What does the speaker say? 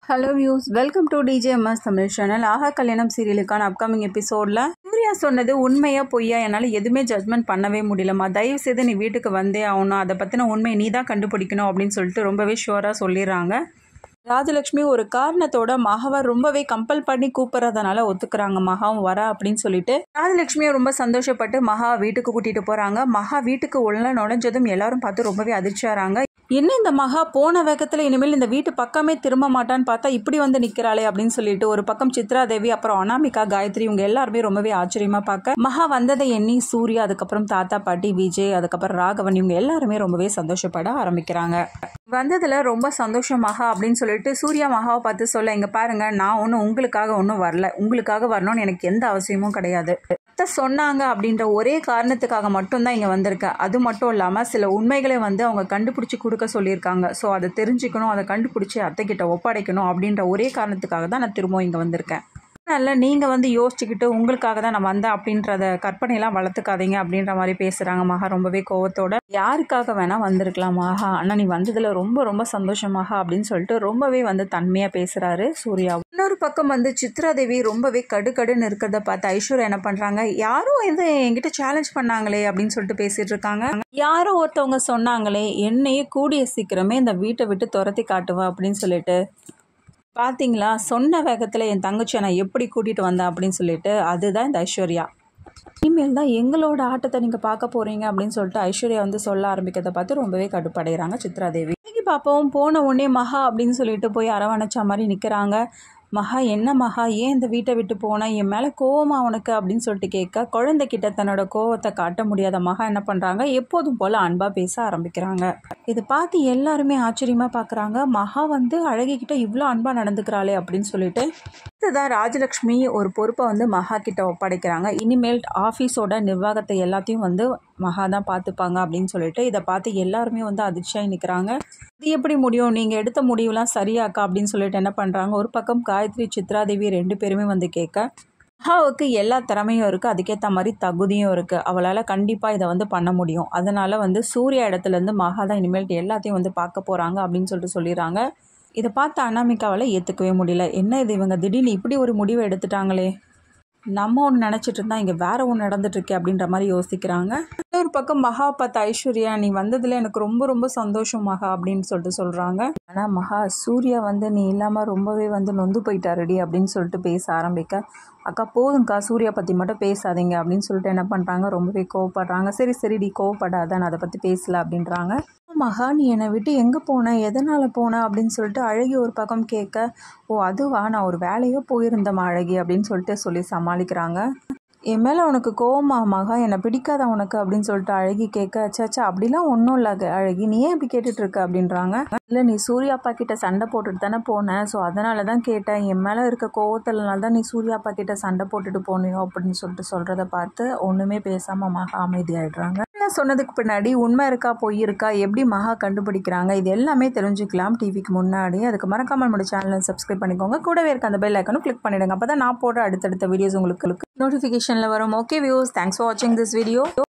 hello views welcome to DJMS Tamil channel Aaha Kalyanam சீரியலுக்கான upcoming எபிசோடில் சூர்யா சொன்னது உண்மையா பொய்யா என்னால் எதுவுமே ஜட்மெண்ட் பண்ணவே முடியலம்மா தயவு செய்து நீ வீட்டுக்கு வந்தே ஆகணும் அதை பற்றின உண்மையை நீ தான் கண்டுபிடிக்கணும் அப்படின்னு சொல்லிட்டு ரொம்பவே ஷுவராக சொல்லிடுறாங்க ராஜலக்ஷ்மி ஒரு காரணத்தோட மகாவை ரொம்பவே கம்பல் பண்ணி கூப்பிட்றதுனால ஒத்துக்கிறாங்க மகாவும் வர அப்படின்னு சொல்லிட்டு ராஜலட்சுமியை ரொம்ப சந்தோஷப்பட்டு மகா வீட்டுக்கு கூட்டிட்டு போறாங்க மகா வீட்டுக்கு உள்ள நுழைஞ்சதும் எல்லாரும் பார்த்து ரொம்பவே அதிர்ச்சியாகிறாங்க என்ன இந்த மகா போன வேகத்தில் இனிமேல் இந்த வீட்டு பக்கமே திரும்ப மாட்டான்னு பார்த்தா இப்படி வந்து நிற்கிறாளே அப்படின்னு சொல்லிட்டு ஒரு பக்கம் சித்ரா தேவி அப்புறம் அனாமிகா காயத்ரி இவங்க எல்லாருமே ரொம்பவே ஆச்சரியமா பார்க்க மகா வந்ததை எண்ணி சூர்யா அதுக்கப்புறம் தாத்தா பாட்டி விஜய் அதுக்கப்புறம் ராகவன் இவங்க எல்லாருமே ரொம்பவே சந்தோஷப்பட ஆரம்பிக்கிறாங்க வந்ததில் ரொம்ப சந்தோஷம் மகா அப்படின்னு சொல்லிட்டு சூர்யா மகாவை பார்த்து சொல்ல இங்கே பாருங்க நான் ஒன்றும் உங்களுக்காக ஒன்றும் வரல உங்களுக்காக வரணும்னு எனக்கு எந்த அவசியமும் கிடையாது அத்தை சொன்னாங்க அப்படின்ற ஒரே காரணத்துக்காக மட்டும்தான் இங்கே வந்திருக்கேன் அது மட்டும் இல்லாமல் சில உண்மைகளை வந்து அவங்க கண்டுபிடிச்சி கொடுக்க சொல்லியிருக்காங்க ஸோ அதை தெரிஞ்சுக்கணும் அதை கண்டுபிடிச்சி அத்தைக்கிட்ட ஒப்படைக்கணும் அப்படின்ற ஒரே காரணத்துக்காக தான் நான் திரும்பவும் இங்கே வந்திருக்கேன் அதனால நீங்கள் வந்து யோசிச்சுக்கிட்டு உங்களுக்காக தான் நான் வந்தேன் அப்படின்றத கற்பனையெல்லாம் வளர்த்துக்காதீங்க அப்படின்ற மாதிரி பேசுகிறாங்க மகா ரொம்பவே கோவத்தோட யாருக்காக வேணால் வந்திருக்கலாம் மகா ஆனால் நீ வந்ததில் ரொம்ப ரொம்ப சந்தோஷமாக அப்படின்னு சொல்லிட்டு ரொம்பவே வந்து தன்மையாக பேசுகிறாரு சூர்யா இன்னொரு பக்கம் வந்து சித்ரா தேவி ரொம்பவே கடுகடுன்னு இருக்கிறத பார்த்து ஐஸ்வர்யா என்ன பண்ணுறாங்க யாரோ இது என்கிட்ட சேலஞ்ச் பண்ணாங்களே அப்படின்னு சொல்லிட்டு பேசிட்டு இருக்காங்க யாரோ ஒருத்தவங்க சொன்னாங்களே என்னையே கூடிய சீக்கிரமே இந்த வீட்டை விட்டு துரத்தி காட்டுவேன் அப்படின்னு சொல்லிட்டு பார்த்தீங்களா சொன்ன வேகத்தில் என் தங்கச்சியை நான் எப்படி கூட்டிகிட்டு வந்தேன் அப்படின்னு சொல்லிட்டு அதுதான் இந்த ஐஸ்வர்யா இனிமேல் தான் எங்களோட ஆட்டத்தை நீங்கள் பார்க்க போகிறீங்க அப்படின்னு சொல்லிட்டு ஐஸ்வர்யா வந்து சொல்ல ஆரம்பிக்கிறத பார்த்து ரொம்பவே கடுப்படைகிறாங்க சித்ராதேவி இன்னைக்கு பார்ப்போம் போன உடனே மகா அப்படின்னு சொல்லிட்டு போய் அரவணைச்ச மாதிரி நிற்கிறாங்க மகா என்ன மகா ஏன் இந்த வீட்டை விட்டு போன என் மேலே கோவமா உனக்கு அப்படின்னு சொல்லிட்டு கேட்க குழந்தைகிட்ட தன்னோட கோவத்தை காட்ட முடியாத மகா என்ன பண்ணுறாங்க எப்போதும் போல் அன்பாக பேச ஆரம்பிக்கிறாங்க இதை பார்த்து எல்லாருமே ஆச்சரியமாக பார்க்குறாங்க மகா வந்து அழகிக்கிட்ட இவ்வளோ அன்பாக நடந்துக்கிறாளே அப்படின்னு சொல்லிட்டு இதுதான் ராஜலக்ஷ்மி ஒரு பொறுப்பை வந்து மகா கிட்ட ஒப்படைக்கிறாங்க இனிமேல் ஆஃபீஸோட நிர்வாகத்தை எல்லாத்தையும் வந்து மகா தான் பார்த்துப்பாங்க அப்படின்னு சொல்லிட்டு இதை பார்த்து எல்லாருமே வந்து அதிர்ச்சியாக நிற்கிறாங்க இது எப்படி முடியும் நீங்கள் எடுத்த முடிவுலாம் சரியாக்கா அப்படின்னு சொல்லிட்டு என்ன பண்ணுறாங்க ஒரு பக்கம் காயத்ரி சித்ராதேவி ரெண்டு பேருமே வந்து கேட்க மகாவுக்கு எல்லா திறமையும் இருக்குது அதுக்கேற்ற மாதிரி தகுதியும் இருக்குது அவளால் கண்டிப்பாக இதை வந்து பண்ண முடியும் அதனால் வந்து சூர்யா இடத்துலேருந்து மகா தான் இனிமேல் எல்லாத்தையும் வந்து பார்க்க போகிறாங்க அப்படின்னு சொல்லிட்டு சொல்லிடுறாங்க இதை பார்த்து அனாமிகாவால் ஏற்றுக்கவே முடியல என்ன இது இவங்க திடீர்னு இப்படி ஒரு முடிவை எடுத்துட்டாங்களே நம்ம ஒன்று நினச்சிட்டு இருந்தால் இங்கே வேற ஒன்று நடந்துட்டுருக்கு அப்படின்ற மாதிரி யோசிக்கிறாங்க இன்னொரு பக்கம் மகா பார்த்த ஐஸ்வர்யா நீ வந்ததில் எனக்கு ரொம்ப ரொம்ப சந்தோஷம் மகா அப்படின்னு சொல்லிட்டு சொல்கிறாங்க ஆனால் மகா சூர்யா வந்து நீ இல்லாமல் ரொம்பவே வந்து நொந்து போயிட்டாருடி அப்படின்னு சொல்லிட்டு பேச ஆரம்பிக்க அக்கா போதும்க்கா சூர்யா பற்றி மட்டும் பேசாதீங்க அப்படின்னு சொல்லிட்டு என்ன பண்ணுறாங்க ரொம்பவே கோவப்படுறாங்க சரி சரிடி கோவப்படாத நான் அதை பற்றி பேசல அப்படின்றாங்க மகா நீ என்னை விட்டு எங்கே போன எதனால் போன அப்படின்னு சொல்லிட்டு அழகி ஒரு பக்கம் கேட்க ஓ அதுவா நான் ஒரு வேலையோ போயிருந்தேம்மா அழகி அப்படின்னு சொல்லிட்டு சொல்லி சமாளிக்கிறாங்க என் மேலே உனக்கு கோவமா மகா என்னை பிடிக்காத உனக்கு அப்படின்னு சொல்லிட்டு அழகி கேட்க சச்சா அப்படிலாம் ஒன்றும் இல்லை அழகி நீ ஏன் இப்படி கேட்டுட்டு இருக்க அப்படின்றாங்க இல்லை நீ சூர்யா அப்பா கிட்ட சண்டை போட்டுட்டு தானே போனேன் ஸோ அதனால தான் கேட்டேன் என் மேலே இருக்க கோவத்தினால தான் நீ சூர்யா அப்பா கிட்ட சண்டை போட்டுட்டு போனியோ அப்படின்னு சொல்லிட்டு சொல்கிறத பார்த்து ஒன்றுமே பேசாமல் மகா அமைதியாயிடுறாங்க என்ன சொன்னதுக்கு பின்னாடி உண்மை இருக்கா பொய் இருக்கா எப்படி மகா கண்டுபிடிக்கிறாங்க இது எல்லாமே தெரிஞ்சுக்கலாம் டிவிக்கு முன்னாடி அதுக்கு மறக்காமல் நம்மளோட சேனலை சப்ஸ்கிரைப் பண்ணிக்கோங்க கூடவே இருக்க அந்த பெல் ஐக்கனும் கிளிக் பண்ணிடுங்க அப்போ தான் நான் போடுற அடுத்தடுத்த வீடியோஸ் உங்களுக்கு நோட்டிஃபிகேஷனில் வரும் ஓகே வியூஸ் தேங்க்ஸ் ஃபார் வாட்சிங் திஸ் வீடியோ